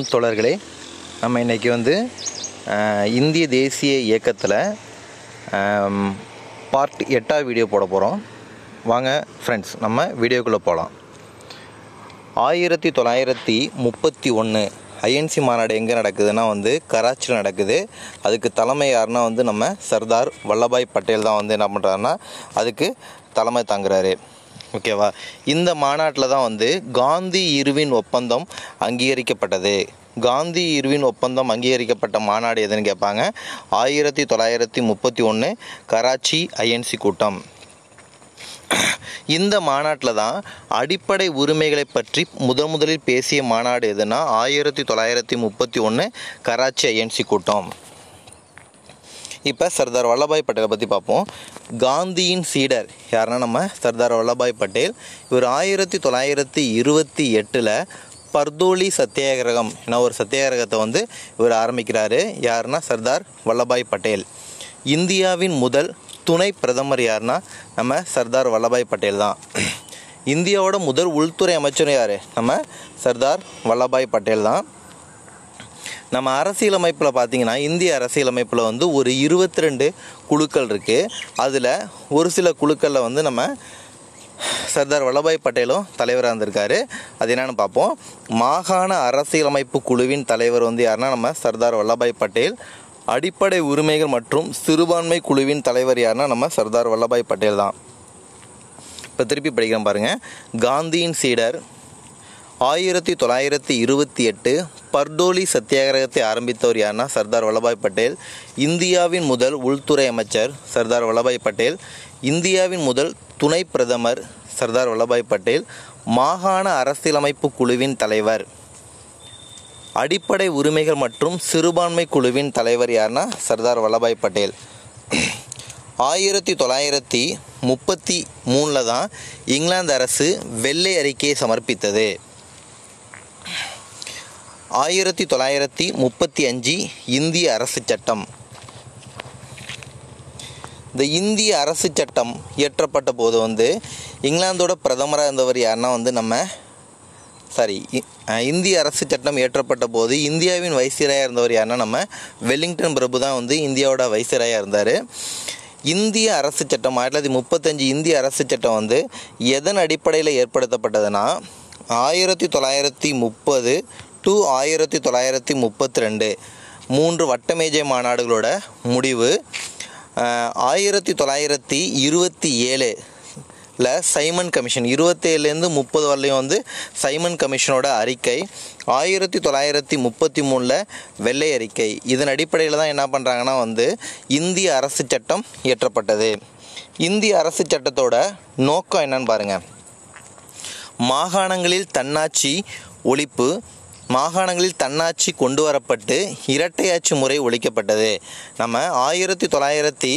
தோழர்களே நம்ம இன்றைக்கி வந்து அஹ், இந்திய தேசிய இயக்கத்தில் பார்ட் எட்டாவது வீடியோ போட போகிறோம் வாங்க ஃப்ரெண்ட்ஸ் நம்ம வீடியோக்குள்ளே போகலாம் ஆயிரத்தி தொள்ளாயிரத்தி முப்பத்தி ஒன்று ஐஎன்சி மாநாடு எங்கே நடக்குதுன்னா வந்து கராச்சியில் நடக்குது அதுக்கு தலைமை யாருன்னா வந்து நம்ம சர்தார் வல்லபாய் பட்டேல் தான் வந்து என்ன பண்ணுறாருன்னா அதுக்கு தலைமை தாங்குறாரு ஓகேவா இந்த மாநாட்டில் தான் வந்து காந்தி இருவின் ஒப்பந்தம் அங்கீகரிக்கப்பட்டது காந்தி இருவின் ஒப்பந்தம் அங்கீகரிக்கப்பட்ட மாநாடு எதுன்னு கேட்பாங்க ஆயிரத்தி தொள்ளாயிரத்தி முப்பத்தி ஒன்று கராச்சி ஐஎன்சி கூட்டம் இந்த மாநாட்டில் தான் அடிப்படை உரிமைகளை பற்றி முதன் முதலில் பேசிய மாநாடு எதுனா ஆயிரத்தி தொள்ளாயிரத்தி முப்பத்தி ஒன்று கராச்சி ஐஎன்சி கூட்டம் இப்போ சர்தார் வல்லபாய் பட்டேலை பற்றி பார்ப்போம் காந்தியின் சீடர் யாருன்னா நம்ம சர்தார் வல்லபாய் பட்டேல் இவர் ஆயிரத்தி தொள்ளாயிரத்தி இருபத்தி எட்டில் பர்தோலி சத்தியாகிரகம் என ஒரு சத்தியாகிரகத்தை வந்து இவர் ஆரம்பிக்கிறாரு யாருன்னா சர்தார் வல்லபாய் பட்டேல் இந்தியாவின் முதல் துணை பிரதமர் யாருன்னா நம்ம சர்தார் வல்லபாய் பட்டேல் தான் இந்தியாவோட முதல் உள்துறை அமைச்சர் யார் நம்ம சர்தார் வல்லபாய் பட்டேல் தான் நம்ம அரசியலமைப்பில் பார்த்தீங்கன்னா இந்திய அரசியலமைப்பில் வந்து ஒரு இருபத்தி ரெண்டு குழுக்கள் இருக்குது அதில் ஒரு சில குழுக்களில் வந்து நம்ம சர்தார் வல்லபாய் பட்டேலும் தலைவராக இருந்திருக்காரு அது என்னன்னு பார்ப்போம் மாகாண அரசியலமைப்பு குழுவின் தலைவர் வந்து யாருன்னா நம்ம சர்தார் வல்லபாய் பட்டேல் அடிப்படை உரிமைகள் மற்றும் சிறுபான்மை குழுவின் தலைவர் யாருன்னா நம்ம சர்தார் வல்லபாய் பட்டேல் தான் இப்போ திருப்பி படிக்கிறேன் பாருங்கள் காந்தியின் சீடர் ஆயிரத்தி தொள்ளாயிரத்தி இருபத்தி எட்டு பர்டோலி சத்தியாகிரகத்தை ஆரம்பித்தவர் யாருன்னா சர்தார் வல்லபாய் பட்டேல் இந்தியாவின் முதல் உள்துறை அமைச்சர் சர்தார் வல்லபாய் பட்டேல் இந்தியாவின் முதல் துணை பிரதமர் சர்தார் வல்லபாய் பட்டேல் மாகாண அரசியலமைப்பு குழுவின் தலைவர் அடிப்படை உரிமைகள் மற்றும் சிறுபான்மை குழுவின் தலைவர் யாருன்னா சர்தார் வல்லபாய் பட்டேல் ஆயிரத்தி தொள்ளாயிரத்தி முப்பத்தி மூணில் தான் இங்கிலாந்து அரசு வெள்ளை அறிக்கையை சமர்ப்பித்தது ஆயிரத்தி தொள்ளாயிரத்தி முப்பத்தி அஞ்சு இந்திய அரசு சட்டம் இந்த இந்திய அரசு சட்டம் இயற்றப்பட்ட போது வந்து இங்கிலாந்தோட பிரதமராக இருந்தவர் யாருன்னா வந்து நம்ம சாரி இ- அஹ் இந்திய அரசு சட்டம் இயற்றப்பட்ட போது இந்தியாவின் வைசிராயாக இருந்தவர் யாருன்னா நம்ம வெல்லிங்டன் பிரபு தான் வந்து இந்தியாவோட வைசிராயாக இருந்தார் இந்திய அரசு சட்டம் ஆயிரத்தி தொள்ளாயிரத்தி முப்பத்தஞ்சு இந்திய அரசு சட்டம் வந்து எதன் அடிப்படையில் ஏற்படுத்தப்பட்டதுன்னா ஆயிரத்தி தொள்ளாயிரத்தி முப்பது டு ஆயிரத்தி தொள்ளாயிரத்தி முப்பத்தி ரெண்டு மூன்று வட்டமேஜை மாநாடுகளோட முடிவு அஹ், ஆயிரத்தி தொள்ளாயிரத்தி இருபத்தி ஏழு ல சைமன் கமிஷன் இருபத்தேழுலேருந்து முப்பது வரலையும் வந்து சைமன் கமிஷனோட அறிக்கை ஆயிரத்தி தொள்ளாயிரத்தி முப்பத்தி மூணில் வெள்ளை அறிக்கை இதன் அடிப்படையில் தான் என்ன பண்ணுறாங்கன்னா வந்து இந்திய அரசு சட்டம் இயற்றப்பட்டது இந்திய அரசு சட்டத்தோட நோக்கம் என்னன்னு பாருங்கள் மாகாணங்களில் தன்னாட்சி ஒழிப்பு மாகாணங்களில் தன்னாட்சி கொண்டு வரப்பட்டு இரட்டையாட்சி முறை ஒழிக்கப்பட்டது நம்ம ஆயிரத்தி தொள்ளாயிரத்தி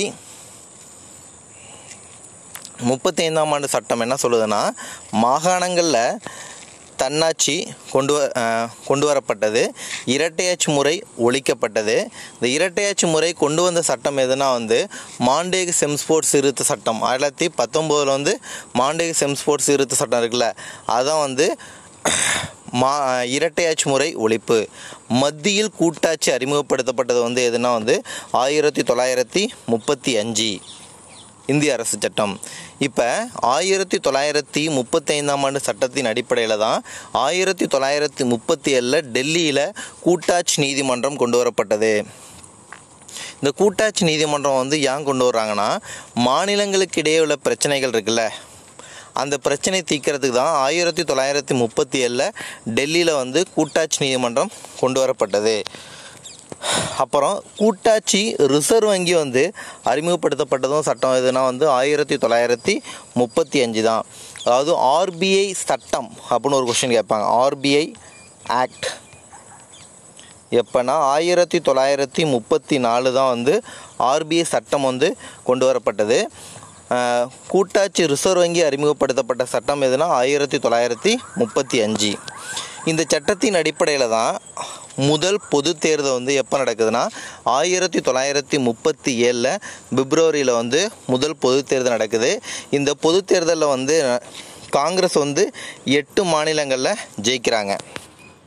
முப்பத்தைந்தாம் ஆண்டு சட்டம் என்ன சொல்லுதுன்னா மாகாணங்களில் தன்னாட்சி கொண்டு வ அஹ், கொண்டு வரப்பட்டது இரட்டையாட்சி முறை ஒழிக்கப்பட்டது இந்த இரட்டையாட்சி முறை கொண்டு வந்த சட்டம் எதுனா வந்து மாண்டேக் செம்ஸ்போர்ட் சீர்திருத்த சட்டம் ஆயிரத்தி தொள்ளாயிரத்தி பத்தொம்போதில் வந்து மாண்டேக் செம்ஸ்போர்ட் சீர்திருத்த சட்டம் இருக்குல்ல அதான் வந்து மா இரட்டையாட்சி முறை ஒழிப்பு மத்தியில் கூட்டாட்சி அறிமுகப்படுத்தப்பட்டது வந்து எதுனா வந்து ஆயிரத்தி தொள்ளாயிரத்தி முப்பத்தி அஞ்சு இந்திய அரசு சட்டம் இப்போ ஆயிரத்தி தொள்ளாயிரத்தி முப்பத்தைந்தாம் ஆண்டு சட்டத்தின் அடிப்படையில் தான் ஆயிரத்தி தொள்ளாயிரத்தி முப்பத்தி ஏழில் டெல்லியில் கூட்டாட்சி நீதிமன்றம் கொண்டு வரப்பட்டது இந்த கூட்டாட்சி நீதிமன்றம் வந்து ஏன் கொண்டு வர்றாங்கன்னா மாநிலங்களுக்கு இடையே உள்ள பிரச்சனைகள் இருக்குல்ல அந்த பிரச்சனை தீர்க்கறதுக்கு தான் ஆயிரத்தி தொள்ளாயிரத்தி முப்பத்தி ஏழில் டெல்லியில் வந்து கூட்டாட்சி நீதிமன்றம் கொண்டு வரப்பட்டது அப்புறம் கூட்டாட்சி ரிசர்வ் வங்கி வந்து அறிமுகப்படுத்தப்பட்டதும் சட்டம் எதுனா வந்து ஆயிரத்தி தொள்ளாயிரத்தி முப்பத்தி அஞ்சு தான் அதாவது ஆர்பிஐ சட்டம் அப்படின்னு ஒரு கொஸ்டின் கேட்பாங்க ஆர்பிஐ ஆக்ட் எப்போனா ஆயிரத்தி தொள்ளாயிரத்தி முப்பத்தி நாலு தான் வந்து ஆர்பிஐ சட்டம் வந்து கொண்டு வரப்பட்டது அஹ், கூட்டாட்சி ரிசர்வ் வங்கி அறிமுகப்படுத்தப்பட்ட சட்டம் எதுனா ஆயிரத்தி தொள்ளாயிரத்தி முப்பத்தி அஞ்சு இந்த சட்டத்தின் அடிப்படையில் தான் முதல் பொது தேர்தல் வந்து எப்போ நடக்குதுன்னா ஆயிரத்தி தொள்ளாயிரத்தி முப்பத்தி ஏழில் பிப்ரவரியில் வந்து முதல் பொது தேர்தல் நடக்குது இந்த பொது தேர்தலில் வந்து காங்கிரஸ் வந்து எட்டு மாநிலங்களில் ஜெயிக்கிறாங்க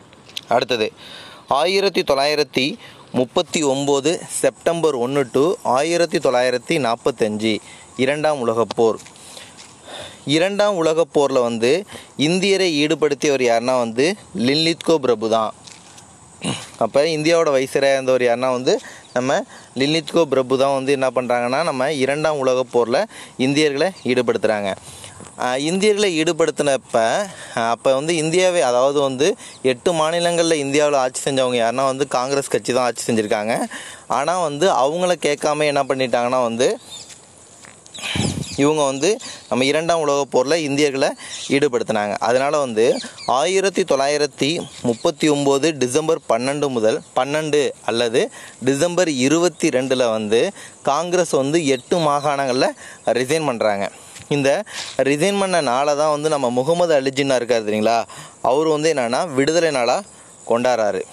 அடுத்தது ஆயிரத்தி தொள்ளாயிரத்தி முப்பத்தி ஒம்பது செப்டம்பர் ஒன்று டு ஆயிரத்தி தொள்ளாயிரத்தி நாற்பத்தஞ்சு இரண்டாம் உலகப் போர் இரண்டாம் உலகப் போரில் வந்து இந்தியரை ஈடுபடுத்தியவர் யாருன்னா வந்து லின்லித்கோ பிரபு தான் அப்போ இந்தியாவோட வைசராக இருந்தவர் யாருன்னா வந்து நம்ம லின்லித்கோ பிரபு தான் வந்து என்ன பண்ணுறாங்கன்னா நம்ம இரண்டாம் உலகப் போரில் இந்தியர்களை ஈடுபடுத்துகிறாங்க ஆஹ் இந்தியர்களை ஈடுபடுத்தினப்ப அப்போ வந்து இந்தியாவே அதாவது வந்து எட்டு மாநிலங்களில் இந்தியாவில் ஆட்சி செஞ்சவங்க யாருன்னா வந்து காங்கிரஸ் கட்சி தான் ஆட்சி செஞ்சுருக்காங்க ஆனால் வந்து அவங்கள கேட்காம என்ன பண்ணிட்டாங்கன்னா வந்து இவங்க வந்து நம்ம இரண்டாம் உலகப் போரில் இந்தியர்களை ஈடுபடுத்தினாங்க அதனால் வந்து ஆயிரத்தி தொள்ளாயிரத்தி முப்பத்தி ஒம்பது டிசம்பர் பன்னெண்டு முதல் பன்னெண்டு அல்லது டிசம்பர் இருபத்தி ரெண்டில் வந்து காங்கிரஸ் வந்து எட்டு மாகாணங்களில் ரிசைன் பண்ணுறாங்க இந்த ரிசைன் பண்ண நாளை தான் வந்து நம்ம முகமது அலி ஜின்னா இருக்கார் தெரியுங்களா அவர் வந்து என்னென்னா விடுதலை நாளாக கொண்டாடுறாரு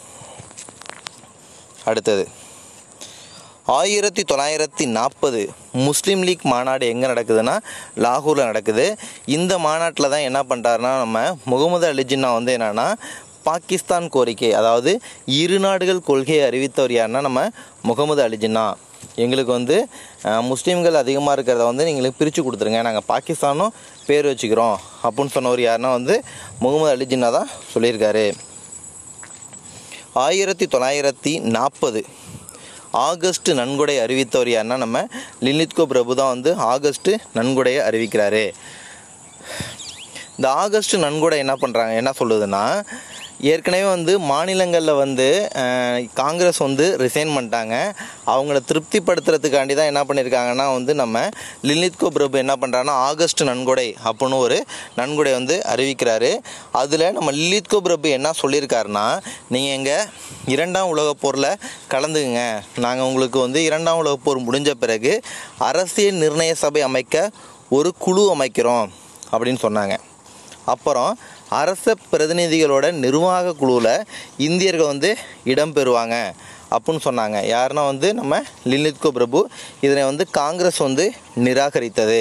அடுத்தது ஆயிரத்தி தொள்ளாயிரத்தி நாற்பது முஸ்லீம் லீக் மாநாடு எங்கே நடக்குதுன்னா லாகூரில் நடக்குது இந்த மாநாட்டில் தான் என்ன பண்ணுறாருன்னா நம்ம முகமது அலி ஜின்னா வந்து என்னென்னா பாகிஸ்தான் கோரிக்கை அதாவது இரு நாடுகள் கொள்கையை அறிவித்தவர் யாருன்னா நம்ம முகமது அலி ஜின்னா எங்களுக்கு வந்து அஹ், முஸ்லீம்கள் அதிகமாக இருக்கிறத வந்து நீங்களுக்கு பிரித்து கொடுத்துருங்க நாங்கள் பாகிஸ்தானும் பேர் வச்சுக்கிறோம் அப்படின்னு சொன்னவர் யாருன்னா வந்து முகமது அலி ஜின்னா தான் சொல்லியிருக்காரு ஆயிரத்தி தொள்ளாயிரத்தி நாற்பது ஆகஸ்ட் நன்கொடை அறிவித்தவர் யாருன்னா நம்ம லிலித்கோ பிரபு தான் வந்து ஆகஸ்ட் நன்கொடையை அறிவிக்கிறாரு இந்த ஆகஸ்ட் நன்கொடை என்ன பண்ணுறாங்க என்ன சொல்லுதுன்னா ஏற்கனவே வந்து மாநிலங்களில் வந்து அஹ், காங்கிரஸ் வந்து ரிசைன் பண்ணிட்டாங்க அவங்கள திருப்திப்படுத்துறதுக்காண்டி தான் என்ன பண்ணியிருக்காங்கன்னா வந்து நம்ம லிலித்கோ பிரபு என்ன பண்ணுறாங்கன்னா ஆகஸ்ட் நன்கொடை அப்படின்னு ஒரு நன்கொடை வந்து அறிவிக்கிறாரு அதில் நம்ம லிலித்கோ பிரபு என்ன சொல்லியிருக்காருன்னா நீங்கள் எங்கள் இரண்டாம் உலகப் போரில் கலந்துக்குங்க நாங்கள் உங்களுக்கு வந்து இரண்டாம் உலகப் போர் முடிஞ்ச பிறகு அரசியல் நிர்ணய சபை அமைக்க ஒரு குழு அமைக்கிறோம் அப்படின்னு சொன்னாங்க அப்புறம் அரச பிரதிநிதிகளோட நிர்வாக குழுவில் இந்தியர்கள் வந்து இடம்பெறுவாங்க அப்படின்னு சொன்னாங்க யாருன்னா வந்து நம்ம லிலித்கோ பிரபு இதனை வந்து காங்கிரஸ் வந்து நிராகரித்தது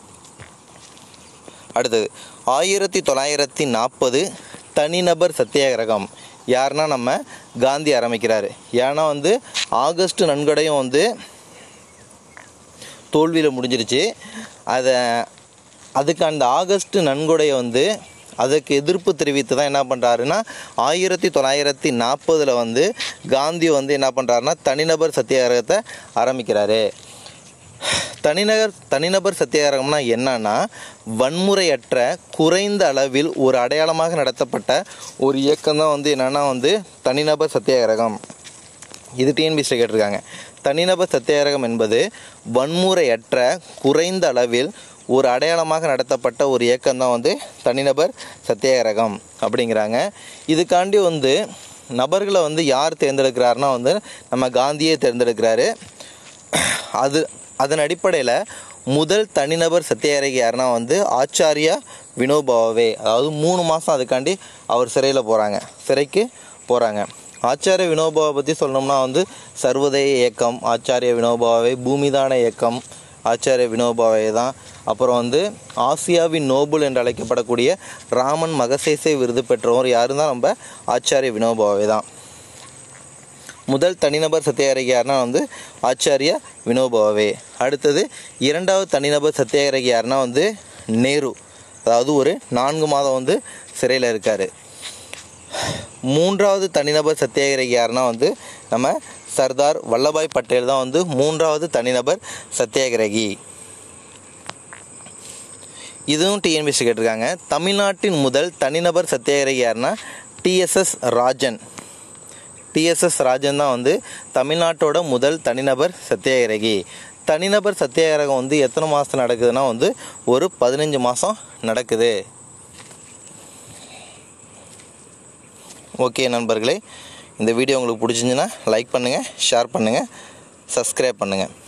அடுத்தது ஆயிரத்தி தொள்ளாயிரத்தி நாற்பது தனிநபர் சத்தியாகிரகம் யாருன்னா நம்ம காந்தி ஆரம்பிக்கிறாரு ஏன்னா வந்து ஆகஸ்ட் நன்கொடையும் வந்து தோல்வியில் முடிஞ்சிருச்சு அதை அதுக்கு அந்த ஆகஸ்ட் நன்கொடையை வந்து அதுக்கு எதிர்ப்பு தெரிவித்து தான் என்ன பண்ணுறாருன்னா ஆயிரத்தி தொள்ளாயிரத்தி நாற்பதில் வந்து காந்தி வந்து என்ன பண்ணுறாருன்னா தனிநபர் சத்தியாகிரகத்தை ஆரம்பிக்கிறாரு தனிநகர் தனிநபர் சத்தியாகிரகம்னா என்னன்னா வன்முறையற்ற குறைந்த அளவில் ஒரு அடையாளமாக நடத்தப்பட்ட ஒரு இயக்கம் தான் வந்து என்னன்னா வந்து தனிநபர் சத்தியாகிரகம் இது டிஎன்பிசியில் கேட்டிருக்காங்க தனிநபர் சத்தியாகிரகம் என்பது வன்முறையற்ற குறைந்த அளவில் ஒரு அடையாளமாக நடத்தப்பட்ட ஒரு இயக்கம் தான் வந்து தனிநபர் சத்தியாகிரகம் அப்படிங்கிறாங்க இதுக்காண்டி வந்து நபர்களை வந்து யார் தேர்ந்தெடுக்கிறாருன்னா வந்து நம்ம காந்தியே தேர்ந்தெடுக்கிறாரு அது அதன் அடிப்படையில் முதல் தனிநபர் சத்தியாகிரகி யாருன்னா வந்து ஆச்சாரியா வினோபாவே அதாவது மூணு மாதம் அதுக்காண்டி அவர் சிறையில் போகிறாங்க சிறைக்கு போகிறாங்க ஆச்சாரிய வினோபாவை பற்றி சொல்லணும்னா வந்து சர்வோதய இயக்கம் ஆச்சாரிய வினோபாவை பூமிதான இயக்கம் ஆச்சாரிய வினோபாவை தான் அப்புறம் வந்து ஆசியாவின் நோபல் என்று அழைக்கப்படக்கூடிய ராமன் மகசேசே விருது பெற்றவர் யாரும் தான் நம்ம ஆச்சாரிய வினோபாவை தான் முதல் தனிநபர் சத்தியாகிரகி யாருன்னா வந்து ஆச்சாரியா வினோபாவே அடுத்தது இரண்டாவது தனிநபர் சத்தியாகிரகி யாருன்னா வந்து நேரு அதாவது ஒரு நான்கு மாதம் வந்து சிறையில் இருக்கார் மூன்றாவது தனிநபர் சத்தியாகிரகி யாருன்னா வந்து நம்ம சர்தார் வல்லபாய் பட்டேல் தான் வந்து மூன்றாவது தனிநபர் சத்தியாகிரகி இதுவும் டிஎன்பிசி கேட்டிருக்காங்க தமிழ்நாட்டின் முதல் தனிநபர் சத்தியாகிரகி யாருன்னா டிஎஸ்எஸ் ராஜன் டிஎஸ்எஸ் ராஜன் தான் வந்து தமிழ்நாட்டோட முதல் தனிநபர் சத்தியாகிரகி தனிநபர் சத்தியாகிரகம் வந்து எத்தனை மாதம் நடக்குதுன்னா வந்து ஒரு பதினஞ்சு மாதம் நடக்குது ஓகே நண்பர்களே இந்த வீடியோ உங்களுக்கு பிடிச்சிருந்துன்னா லைக் பண்ணுங்கள் ஷேர் பண்ணுங்கள் சப்ஸ்கிரைப் பண்ணுங்கள்